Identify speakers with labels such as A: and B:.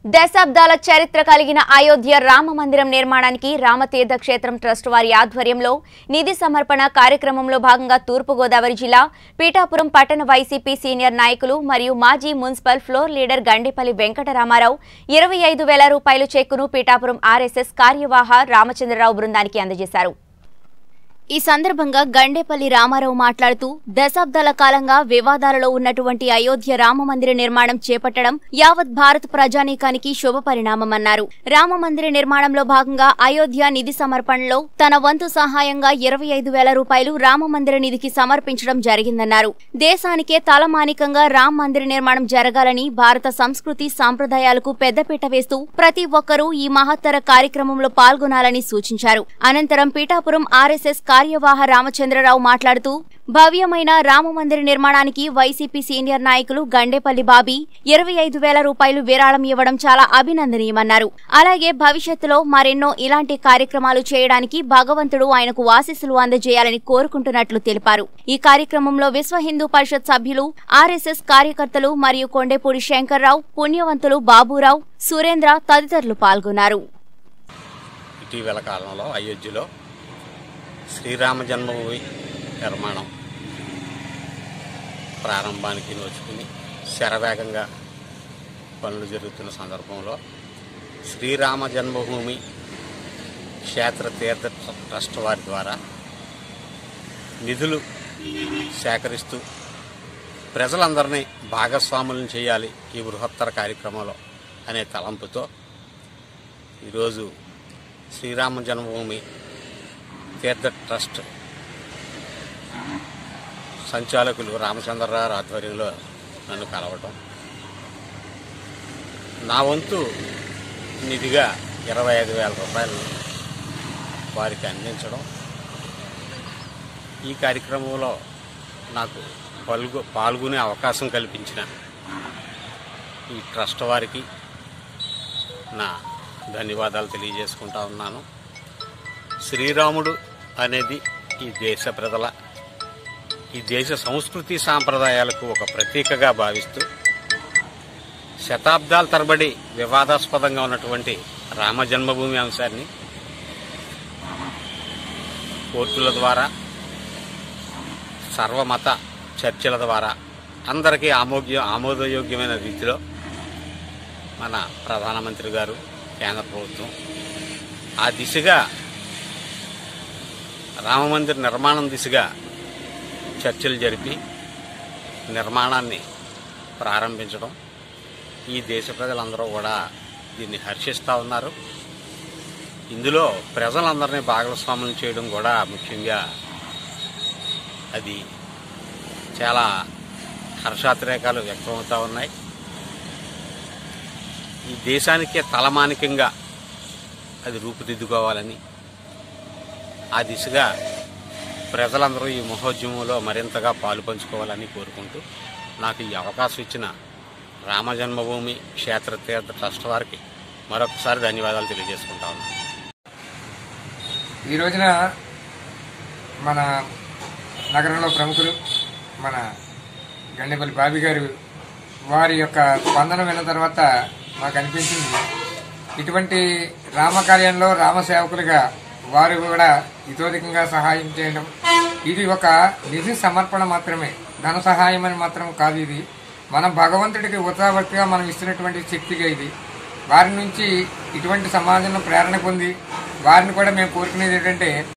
A: దశాబ్దాల చరిత్ర కలిగిన అయోధ్య రామ మందిరం నిర్మాణానికి రామతీర్థ క్షేత్రం ట్రస్ట్ వారి ఆధ్వర్యంలో నిధి సమర్పణ కార్యక్రమంలో భాగంగా తూర్పుగోదావరి జిల్లా పీఠాపురం పట్టణ వైసీపీ సీనియర్ నాయకులు మరియు మాజీ municipal floor leader Gandepalli Venkataramarao ఇరవై ఐదు వేల రూపాయలు చెక్కును పీఠాపురం ఆర్ఎస్ఎస్ కార్యవాహ రామచంద్రరావు బృందానికి అందజేశారు ఈ సందర్భంగా గండేపల్లి రామారావు మాట్లాడుతూ దశాబ్దాల కాలంగా వివాదాలలో ఉన్నటువంటి అయోధ్య రామ మందిర నిర్మాణం చేపట్టడం యావత్ భారత ప్రజానీకానికి శుభ పరిణామమన్నారు రామ మందిర నిర్మాణంలో భాగంగా అయోధ్య నిధి సమర్పణలో తన వంతు సహాయంగా ఇరవై ఐదు వేల రూపాయలు రామ మందిర నిధికి సమర్పించడం జరిగిందన్నారు దేశానికే తలమానికంగా రామ మందిర నిర్మాణం జరగాలని భారత సంస్కృతి సాంప్రదాయాలకు పెద్దపీట వేస్తూ ప్రతి ఒక్కరూ ఈ మహత్తర కార్యక్రమంలో పాల్గొనాలని సూచించారు అనంతరం పీఠాపురం ఆర్ఎస్ఎస్ కార్యవాహ రామచంద్రరావు మాట్లాడుతూ భవ్యమైన రామ మందిర నిర్మాణానికి వైసీపీ సీనియర్ నాయకులు గండేపల్లి బాబీ ఇరవై ఐదు వేల రూపాయలు విరాళం ఇవ్వడం చాలా అభినందనీయమన్నారు అలాగే భవిష్యత్తులో మరెన్నో ఇలాంటి కార్యక్రమాలు చేయడానికి భగవంతుడు ఆయనకు ఆశీస్సులు అందజేయాలని కోరుకుంటున్నట్లు తెలిపారు ఈ కార్యక్రమంలో విశ్వ హిందూ పరిషత్ సభ్యులు ఆర్ఎస్ఎస్ కార్యకర్తలు మరియు కొండేపూడి శంకర్రావు పుణ్యవంతులు బాబురావు సురేంద్ర తదితరులు పాల్గొన్నారు
B: ఇటీవల కాలంలో అయోధ్యలో శ్రీరామ జన్మభూమి నిర్మాణం ప్రారంభానికి నోచుకుని శరవేగంగా పనులు జరుగుతున్న సందర్భంలో శ్రీరామ జన్మభూమి క్షేత్ర తీర్థ ట్రస్ట్ వారి ద్వారా నిధులు సేకరిస్తూ ప్రజలందరినీ భాగస్వాములను చేయాలి ఈ బృహత్తర కార్యక్రమంలో అనే తలంపుతో ఈరోజు శ్రీరామ జన్మభూమి తీర్థ ట్రస్ట్ సంచాలకులు రామచంద్రరావు ఆధ్వర్యంలో నన్ను కలవటం నా వంతు నిధిగా ఇరవై ఐదు వేల రూపాయలు వారికి అందించడం ఈ కార్యక్రమంలో నాకు పాల్గొ పాల్గొనే అవకాశం కల్పించిన ఈ ట్రస్ట్ వారికి నా ధన్యవాదాలు తెలియజేసుకుంటా ఉన్నాను శ్రీరాముడు అనేది ఈ దేశ ప్రజల ఈ దేశ సంస్కృతి సాంప్రదాయాలకు ఒక ప్రతీకగా భావిస్తూ శతాబ్దాల తరబడి వివాదాస్పదంగా ఉన్నటువంటి రామ జన్మభూమి అంశాన్ని కోర్టుల ద్వారా సర్వమత చర్చల ద్వారా అందరికీ ఆమోగ్య ఆమోదయోగ్యమైన రీతిలో మన ప్రధానమంత్రి గారు కేంద్ర ప్రభుత్వం ఆ దిశగా రామమందిర నిర్మాణం దిశగా చర్చలు జరిపి నిర్మాణాన్ని ప్రారంభించడం ఈ దేశ ప్రజలందరూ కూడా దీన్ని హర్షిస్తూ ఉన్నారు ఇందులో ప్రజలందరినీ భాగస్వాములు చేయడం కూడా ముఖ్యంగా అది చాలా హర్షాతిరేకాలు వ్యక్తమవుతూ ఉన్నాయి ఈ దేశానికే తలమానికంగా అది రూపుదిద్దుకోవాలని ఆ దిశగా ప్రజలందరూ ఈ మహోద్యమంలో మరింతగా పాలు పంచుకోవాలని కోరుకుంటూ నాకు ఈ అవకాశం ఇచ్చిన రామ జన్మభూమి క్షేత్ర తీర్థ ట్రస్ట్ వారికి మరొకసారి ధన్యవాదాలు తెలియజేసుకుంటా ఉన్నాను
C: ఈ రోజున మన నగరంలో ప్రముఖులు మన గండేపల్లి బాబీ గారు వారి యొక్క స్పందన విన్న తర్వాత మాకు అనిపించింది ఇటువంటి రామకార్యంలో రామ సేవకులుగా వారు కూడా ఇతోధికంగా సహాయం చేయడం ఇది ఒక నిధి సమర్పణ మాత్రమే ధన సహాయం అని మాత్రం కాదు ఇది మనం భగవంతుడికి ఉత్సాహవర్తిగా మనం ఇస్తున్నటువంటి శక్తిగా ఇది వారి నుంచి ఇటువంటి సమాజంలో ప్రేరణ పొంది వారిని కూడా మేము కోరుకునేది ఏంటంటే